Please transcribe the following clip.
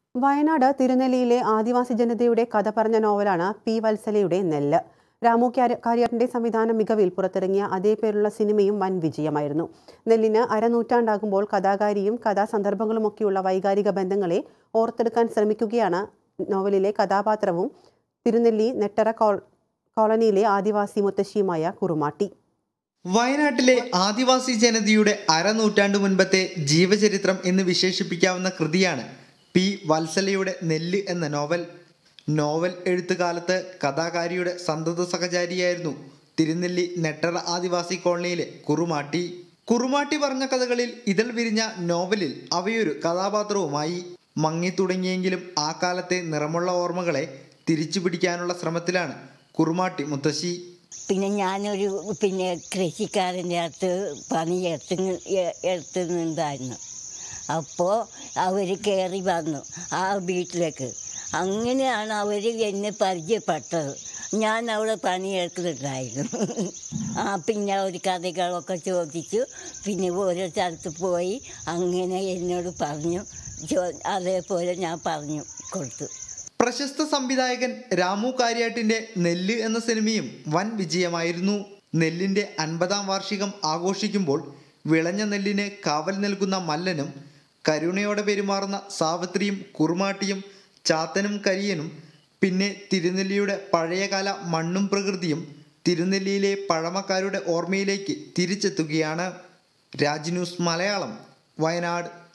വയനാട് തിരുനെല്ലിയിലെ ആദിവാസി ജനതയുടെ കഥ പറഞ്ഞ നോവലാണ് പി വത്സലയുടെ നെല്ല് രാമു കാര്യ- കാര്യാറിന്റെ സംവിധാന മികവിൽ പുറത്തിറങ്ങിയ അതേ പേരുള്ള സിനിമയും വൻ വിജയമായിരുന്നു നെല്ലിന് അരനൂറ്റാണ്ടാകുമ്പോൾ കഥാകാരിയും കഥാസന്ദർഭങ്ങളുമൊക്കെയുള്ള വൈകാരിക ബന്ധങ്ങളെ ഓർത്തെടുക്കാൻ ശ്രമിക്കുകയാണ് നോവലിലെ കഥാപാത്രവും തിരുനെല്ലി നെട്ടറ കോൾ- കോളനിയിലെ ആദിവാസി മുത്തശ്ശിയുമായ കുറുമാട്ടി വയനാട്ടിലെ ആദിവാസി ജനതയുടെ അരനൂറ്റാണ്ടു മുൻപത്തെ ജീവചരിത്രം എന്ന് വിശേഷിപ്പിക്കാവുന്ന കൃതിയാണ് പി വത്സലയുടെ നെല്ല് എന്ന നോവൽ നോവൽ എഴുത്തുകാലത്ത് കഥാകാരിയുടെ സന്തത സഹചാരിയായിരുന്നു തിരുനെല്ലി നെട്ടറ ആദിവാസി കോളനിയിലെ കുറുമാട്ടി കുറുമാട്ടി പറഞ്ഞ കഥകളിൽ ഇതൾ വിരിഞ്ഞ നോവലിൽ അവയൊരു കഥാപാത്രവുമായി മങ്ങി തുടങ്ങിയെങ്കിലും ആ കാലത്തെ നിറമുള്ള ഓർമ്മകളെ തിരിച്ചു പിടിക്കാനുള്ള ശ്രമത്തിലാണ് കുറുമാട്ടി മുത്തശ്ശി പിന്നെ ഞാനൊരു പിന്നെ കൃഷിക്കാരൻ്റെ അടുത്ത് പണി എടുത്ത് എടുത്തുന്നുണ്ടായിരുന്നു അപ്പോൾ അവർ കയറി വന്നു ആ വീട്ടിലേക്ക് അങ്ങനെയാണ് അവർ എന്നെ പരിചയപ്പെട്ടത് ഞാൻ അവിടെ പണിയെടുക്കുന്നുണ്ടായിരുന്നു ആ പിന്നെ ഒരു കഥകളൊക്കെ ചോദിച്ചു പിന്നെ ഓരോ സ്ഥലത്ത് പോയി അങ്ങനെ എന്നോട് പറഞ്ഞു ചോ- അതേപോലെ ഞാൻ പറഞ്ഞു കൊടുത്തു പ്രശസ്ത സംവിധായകൻ രാമു കാര്യാട്ടിന്റെ നെല്ല് എന്ന സിനിമയും വൻ വിജയമായിരുന്നു നെല്ലിന്റെ അൻപതാം വാർഷികം ആഘോഷിക്കുമ്പോൾ വിളഞ്ഞ നെല്ലിന് കാവൽ നൽകുന്ന മല്ലനും കരുണയോടെ പെരുമാറുന്ന സാവിത്രിയും കുറുമാട്ടിയും ചാത്തനും കരിയനും പിന്നെ തിരുനെല്ലിയുടെ പഴയകാല മണ്ണും പ്രകൃതിയും തിരുനെല്ലിയിലെ പഴമക്കാരുടെ ഓർമ്മയിലേക്ക് തിരിച്ചെത്തുകയാണ് രാജ് ന്യൂസ് മലയാളം വയനാട്